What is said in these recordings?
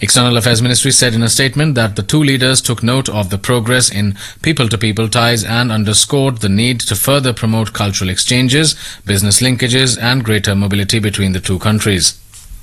External Affairs Ministry said in a statement that the two leaders took note of the progress in people-to-people ties and underscored the need to further promote cultural exchanges, business linkages and greater mobility between the two countries.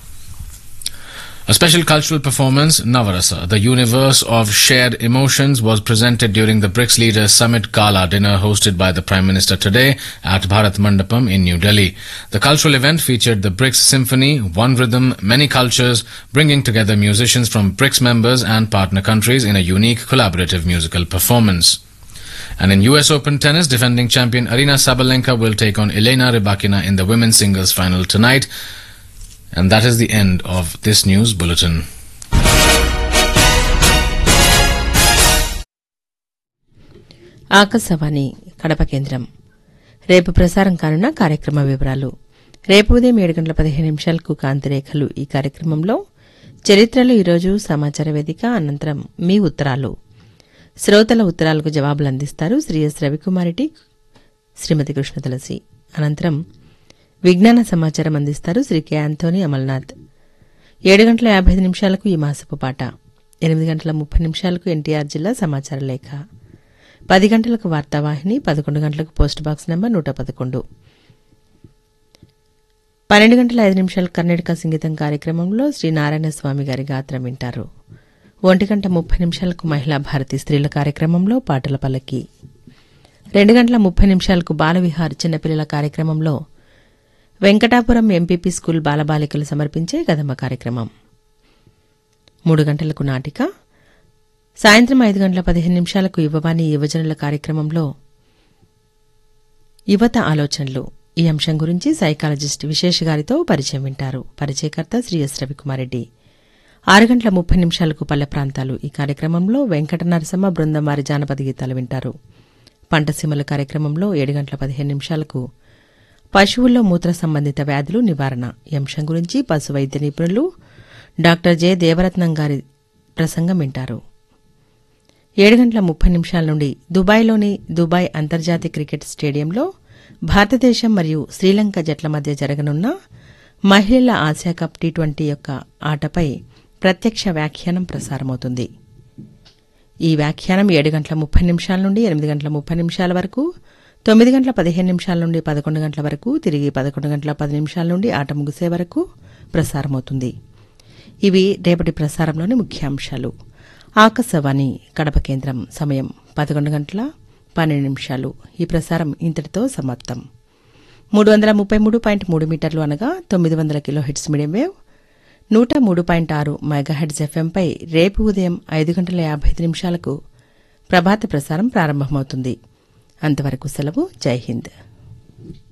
A special cultural performance, Navarasa, the universe of shared emotions, was presented during the BRICS Leaders Summit Gala dinner hosted by the Prime Minister today at Bharat Mandapam in New Delhi. The cultural event featured the BRICS Symphony, One Rhythm, Many Cultures, bringing together musicians from BRICS members and partner countries in a unique collaborative musical performance. And in US Open tennis, defending champion Arina Sabalenka will take on Elena Rybakina in the women's singles final tonight. And that is the end of this news bulletin. Akashvani Kadapa కేంద్రం రేపు ప్రసారం కానున్న కార్యక్రమ వివరాలు రేపు ఉదయం ఏడు గంటల పదిహేను నిమిషాలకు కాంతిరేఖలు ఈ కార్యక్రమంలో చరిత్రలో ఈరోజు సమాచార వేదిక అనంతరం మీ ఉత్తరాలు శ్రోతల ఉత్తరాలకు జవాబులు అందిస్తారు శ్రీ ఎస్ రవికుమారెడ్డి శ్రీమతి కృష్ణ తులసి అనంతరం విజ్ఞాన సమాచారం అందిస్తారు శ్రీ కె ఆంథోనీ అమల్నాథ్ ఏడు గంటల యాభై ఐదు నిమిషాలకు ఈ మాసపు పాట ఎనిమిది గంటల ముప్పై నిమిషాలకు ఎన్టీఆర్ జిల్లా సమాచార లేఖ పది గంటలకు వార్తావాహిని పదకొండు గంటలకు పోస్ట్ బాక్స్ నెంబర్ నూట పదకొండు పన్నెండు గంటల ఐదు నిమిషాలు కర్ణాటక సంగీతం కార్యక్రమంలో శ్రీ నారాయణ స్వామి గారి గాత్రం వింటారు ఒంటి గంట ముప్పై నిమిషాలకు మహిళా భారతి స్త్రీల కార్యక్రమంలో పాటల పల్లకి రెండు గంటల ముప్పై నిమిషాలకు బాలవిహార్ చిన్నపిల్లల కార్యక్రమంలో వెంకటాపురం ఎంపీపీ స్కూల్ బాలబాలికలు సమర్పించే కదమ్మ కార్యక్రమం మూడు గంటలకు నాటిక సాయంత్రం ఐదు గంటల పదిహేను నిమిషాలకు యువవాణి యువజనుల కార్యక్రమంలో యువత ఆలోచనలు ఈ అంశం గురించి సైకాలజిస్ట్ విశేష్ గారితో పరిచయం వింటారు పరిచయకర్త శ్రీ ఎస్ రవికుమారెడ్డి ఆరు గంటల ముప్పై నిమిషాలకు పల్లె ప్రాంతాలు ఈ కార్యక్రమంలో వెంకట నరసమ్మ బృందం వారి జానపద గీతాలు వింటారు పంటసీమల కార్యక్రమంలో ఏడు గంటల పదిహేను నిమిషాలకు పశువుల్లో మూత్ర సంబంధిత వ్యాధులు నివారణ ఈ అంశం గురించి పశు వైద్య నిపుణులు డాక్టర్ జె దేవరత్నం గారి ప్రసంగం వింటారు ఏడు గంటల ముప్పై నిమిషాల నుండి దుబాయ్లోని దుబాయ్ అంతర్జాతీయ క్రికెట్ స్టేడియంలో భారతదేశం మరియు శ్రీలంక జట్ల మధ్య జరగనున్న మహిళల ఆసియా కప్ టీ ట్వంటీ యొక్క ఆటపై ప్రత్యక్ష వ్యాఖ్యానం ప్రసారమవుతుంది ఈ వ్యాఖ్యానం ఏడు గంటల ముప్పై నిమిషాల నుండి ఎనిమిది గంటల ముప్పై నిమిషాల వరకు తొమ్మిది గంటల పదిహేను నిమిషాల నుండి పదకొండు గంటల వరకు తిరిగి పదకొండు గంటల పది నిమిషాల నుండి ఆట ముగిసే వరకు ప్రసారమవుతుంది ఇవి రేపటి ప్రసారంలోని ముఖ్యాంశాలు ఆకాశవాణి కడప కేంద్రం సమయం పదకొండు గంటల పన్నెండు నిమిషాలు ఈ ప్రసారం ఇంతటితో సమాప్తం మూడు వందల ముప్పై మూడు పాయింట్ మూడు మీటర్లు అనగా తొమ్మిది వందల కిలో హెడ్స్ మీడియం వేవ్ నూట మూడు పాయింట్ ఆరు మెగాహెడ్స్ ఎఫ్ఎంపై రేపు ఉదయం ఐదు గంటల యాభై ఐదు నిమిషాలకు ప్రభాత ప్రసారం ప్రారంభమవుతుంది అంతవరకు సెలవు జై హింద్